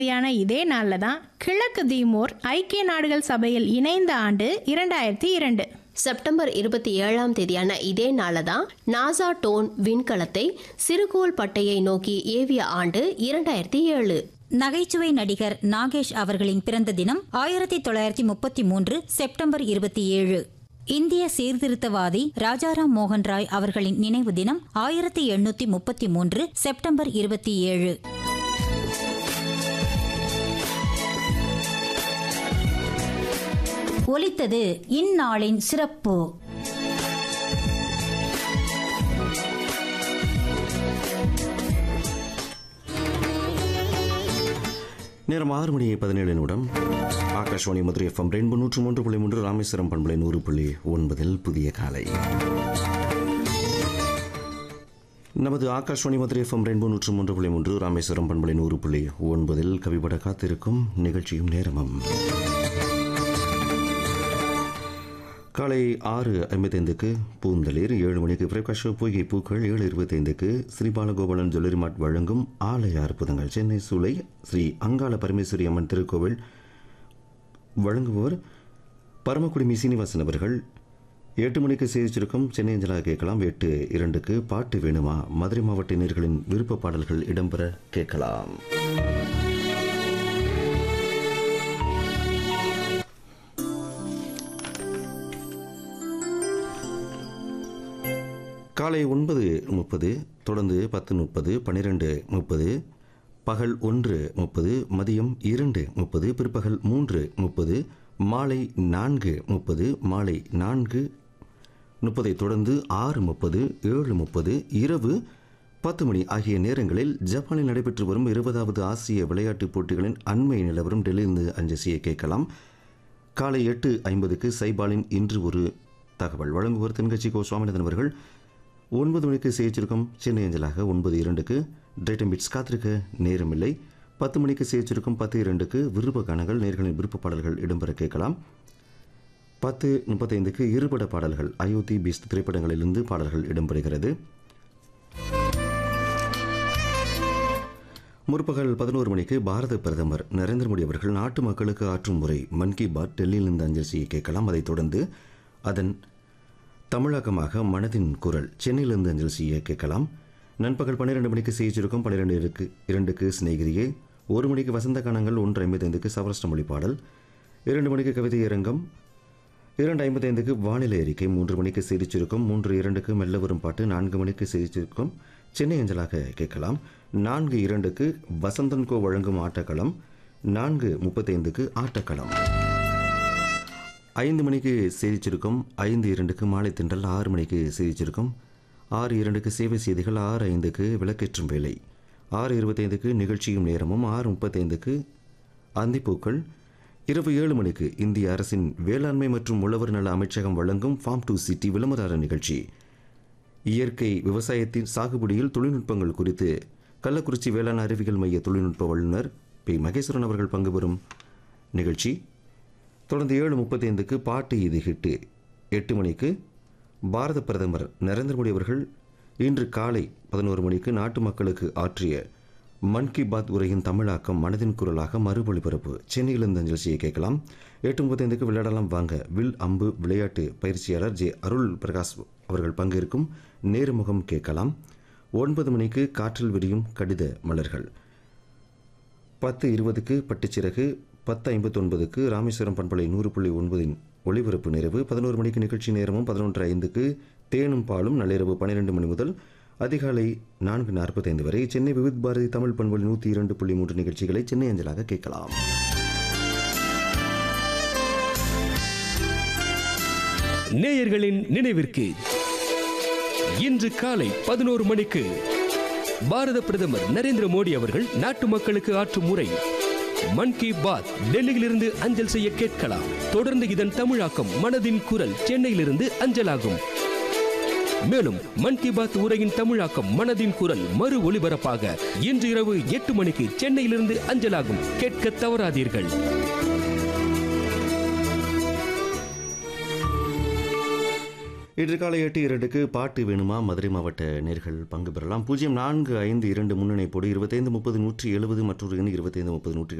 யான இதே நாள்ல தான் கிழக்கு தீமோர் ஐக்கிய நாடுகள் சபையில் இணைந்த ஆண்டு இரண்டாயிரத்தி இரண்டு செப்டம்பர் இருபத்தி ஏழாம் தேதியான இதே நாளில் தான் நாசா டோன் விண்கலத்தை சிறுகோள் பட்டையை நோக்கி ஏவிய ஆண்டு இரண்டாயிரத்தி ஏழு நகைச்சுவை நடிகர் நாகேஷ் அவர்களின் பிறந்த தினம் ஆயிரத்தி தொள்ளாயிரத்தி முப்பத்தி மூன்று செப்டம்பர் இருபத்தி ஏழு இந்திய சீர்திருத்தவாதி ராஜாராம் மோகன் ராய் அவர்களின் நினைவு தினம் ஆயிரத்தி எண்ணூத்தி முப்பத்தி மூன்று செப்டம்பர் இருபத்தி ஏழு ஒலித்தது இந்நாளின் சிறப்பு நேரம் ஆறு மணி பதினேழு நிமிடம் ஆகாஷ்வாணி மதுரை எஃப்எம் ரெண்டு நூற்று மூன்று புள்ளி மூன்று ராமேஸ்வரம் பண்பலை நூறு புள்ளி ஒன்பதில் புதிய காலை நமது ஆகாஷ்வாணி மதுரை எஃப்எம் ரெண்டு நூற்று மூன்று புள்ளி மூன்று ராமேஸ்வரம் பண்பலை நூறு புள்ளி ஒன்பதில் கவிபட காத்திருக்கும் நிகழ்ச்சியும் நேரமும் காலை ஆறு ஐம்பத்தைந்துக்கு பூந்தளிர் ஏழு மணிக்கு பிரகாஷ் பொய்கை பூக்கள் ஏழு இருபத்தைந்துக்கு ஸ்ரீபாலகோபாலன் ஜுவல்லரி மார்ட் வழங்கும் ஆலய அற்புதங்கள் சென்னை சூளை ஸ்ரீ அங்காள பரமேஸ்வரி அம்மன் திருக்கோவில் வழங்குபவர் பரமக்குடிமி சீனிவாசன் அவர்கள் எட்டு மணிக்கு செய்திச்சிருக்கும் சென்னை அஞ்சலாக கேட்கலாம் எட்டு இரண்டுக்கு பாட்டு வேணுமா மதுரை மாவட்ட நேர்களின் விருப்ப பாடல்கள் இடம்பெற கேட்கலாம் காலை ஒன்பது முப்பது தொடர்ந்து பத்து முப்பது பன்னிரெண்டு முப்பது பகல் ஒன்று முப்பது மதியம் இரண்டு முப்பது பிற்பகல் மூன்று முப்பது மாலை நான்கு முப்பது மாலை நான்கு முப்பதை தொடர்ந்து ஆறு முப்பது ஏழு முப்பது இரவு பத்து மணி ஆகிய நேரங்களில் ஜப்பானில் நடைபெற்று வரும் இருபதாவது ஆசிய விளையாட்டுப் போட்டிகளின் அண்மை நிலவரம் டெல்லியிலிருந்து அஞ்சசியை கேட்கலாம் காலை எட்டு ஐம்பதுக்கு சைபாலின் இன்று ஒரு தகவல் வழங்குவோர் தென்கட்சி கோ சுவாமிநாதன் அவர்கள் ஒன்பது மணிக்கு செய்திருக்கும் சென்னை அஞ்சலாக ஒன்பது இரண்டுக்கு டேட்டம் பிட்ஸ் காத்திருக்க நேரமில்லை பத்து மணிக்கு செய்திருக்கும் பத்து இரண்டுக்கு விருப்ப காணங்கள் நேர்களின் விருப்ப பாடல்கள் இடம்பெற கேட்கலாம் பத்து முப்பத்தைந்துக்கு இருபட பாடல்கள் அயோத்தி பீஸ்ட் திரைப்படங்களிலிருந்து பாடல்கள் இடம்பெறுகிறது முற்பகல் பதினோரு மணிக்கு பாரத பிரதமர் நரேந்திர மோடி அவர்கள் நாட்டு மக்களுக்கு ஆற்றும் முறை மன் கி பாத் டெல்லியிலிருந்து அஞ்சலியை கேட்கலாம் அதைத் தொடர்ந்து அதன் தமிழகமாக மனதின் குரல் சென்னையிலிருந்து அஞ்சல் செய்ய கேட்கலாம் நண்பகல் பன்னிரெண்டு மணிக்கு செய்திருக்கும் பன்னிரெண்டு இருக்கு இரண்டுக்கு சிநேகிரியே ஒரு மணிக்கு வசந்த கானங்கள் ஒன்று ஐம்பத்தைந்துக்கு சவரஸ்ட மொழி பாடல் இரண்டு மணிக்கு கவிதை அரங்கம் இரண்டு ஐம்பத்தைந்துக்கு வானிலை அறிக்கை மூன்று மணிக்கு செய்திச்சிருக்கும் மூன்று இரண்டுக்கு மெல்ல வரும் பாட்டு நான்கு மணிக்கு செய்திச்சிருக்கும் சென்னை அஞ்சலாக கேட்கலாம் நான்கு இரண்டுக்கு வசந்தன் கோ வழங்கும் ஆட்டக்களம் நான்கு முப்பத்தைந்துக்கு ஆட்டக்களம் ஐந்து மணிக்கு செய்திச்சிருக்கும் ஐந்து இரண்டுக்கு மாலை திண்டல் ஆறு மணிக்கு செய்திச்சிருக்கும் ஆறு இரண்டுக்கு சேவை செய்திகள் ஆறு ஐந்துக்கு விளக்கேற்றும் வேலை ஆறு இருபத்தைந்துக்கு நிகழ்ச்சியும் நேரமும் ஆறு முப்பத்தைந்துக்கு அந்திப்பூக்கள் இரவு ஏழு மணிக்கு இந்திய அரசின் வேளாண்மை மற்றும் உழவர் நல அமைச்சகம் வழங்கும் ஃபார்ம் டு சிட்டி விளம்பர நிகழ்ச்சி இயற்கை விவசாயத்தின் சாகுபடியில் தொழில்நுட்பங்கள் குறித்து கள்ளக்குறிச்சி வேளாண் அறிவியல் மைய தொழில்நுட்ப வல்லுநர் பி மகேஸ்வரன் அவர்கள் பங்கு பெறும் நிகழ்ச்சி தொடர்ந்து ஏழு முப்பத்தைந்துக்கு பாட்டு இது ஹிட்டு எட்டு மணிக்கு பாரத பிரதமர் நரேந்திர மோடி அவர்கள் இன்று காலை பதினோரு மணிக்கு நாட்டு மக்களுக்கு ஆற்றிய மன் கி பாத் உரையின் தமிழாக்கம் மனதின் குரலாக மறு ஒளிபரப்பு சென்னையிலிருந்து நிகழ்ச்சியை கேட்கலாம் எட்டு முப்பத்தைந்துக்கு விளையாடலாம் வாங்க வில் அம்பு விளையாட்டு பயிற்சியாளர் ஜே அருள் பிரகாஷ் அவர்கள் பங்கேற்கும் நேர்முகம் கேட்கலாம் ஒன்பது மணிக்கு காற்றில் விரியும் கடித மலர்கள் பத்து இருபதுக்கு பட்டுச்சிறகு பத்து ஐம்பத்தொன்பதுக்கு ராமேஸ்வரம் பண்பலை நூறு புள்ளி ஒன்பதின் ஒளிபரப்பு நிறைவு பதினோரு மணிக்கு நிகழ்ச்சி நேரமும் பதினொன்று ஐந்துக்கு தேனும் பாலும் நள்ளிரவு பன்னிரெண்டு மணி முதல் அதிகாலை நான்கு நாற்பத்தைந்து வரை சென்னை விவித் பாரதி தமிழ் பண்பொழி நூற்றி இரண்டு புள்ளி மூன்று நிகழ்ச்சிகளை சென்னை அஞ்சலாக கேட்கலாம் நேயர்களின் நினைவிற்கு இன்று காலை பதினோரு மணிக்கு பாரத பிரதமர் நரேந்திர மோடி அவர்கள் நாட்டு மக்களுக்கு ஆற்றும் முறை மன் கி பாத் டெல்லியிலிருந்து அஞ்சல் செய்ய கேட்கலாம் தொடர்ந்து இதன் தமிழாக்கம் மனதின் குரல் சென்னையிலிருந்து அஞ்சலாகும் மேலும் மன் கி பாத் உரையின் தமிழாக்கம் மனதின் குரல் மறு ஒளிபரப்பாக இன்று இரவு எட்டு மணிக்கு சென்னையிலிருந்து அஞ்சலாகும் கேட்க தவறாதீர்கள் இன்று காலை எட்டு இரண்டுக்கு பாட்டு வேணுமா மதுரை மாவட்ட நேர்கள் பங்கு பெறலாம் பூஜ்ஜியம் நான்கு ஐந்து இரண்டு முன்னணிப்போடு இருபத்தைந்து முப்பது நூற்றி எழுபது மற்றொரு எண் இருபத்தைந்து முப்பது நூற்றி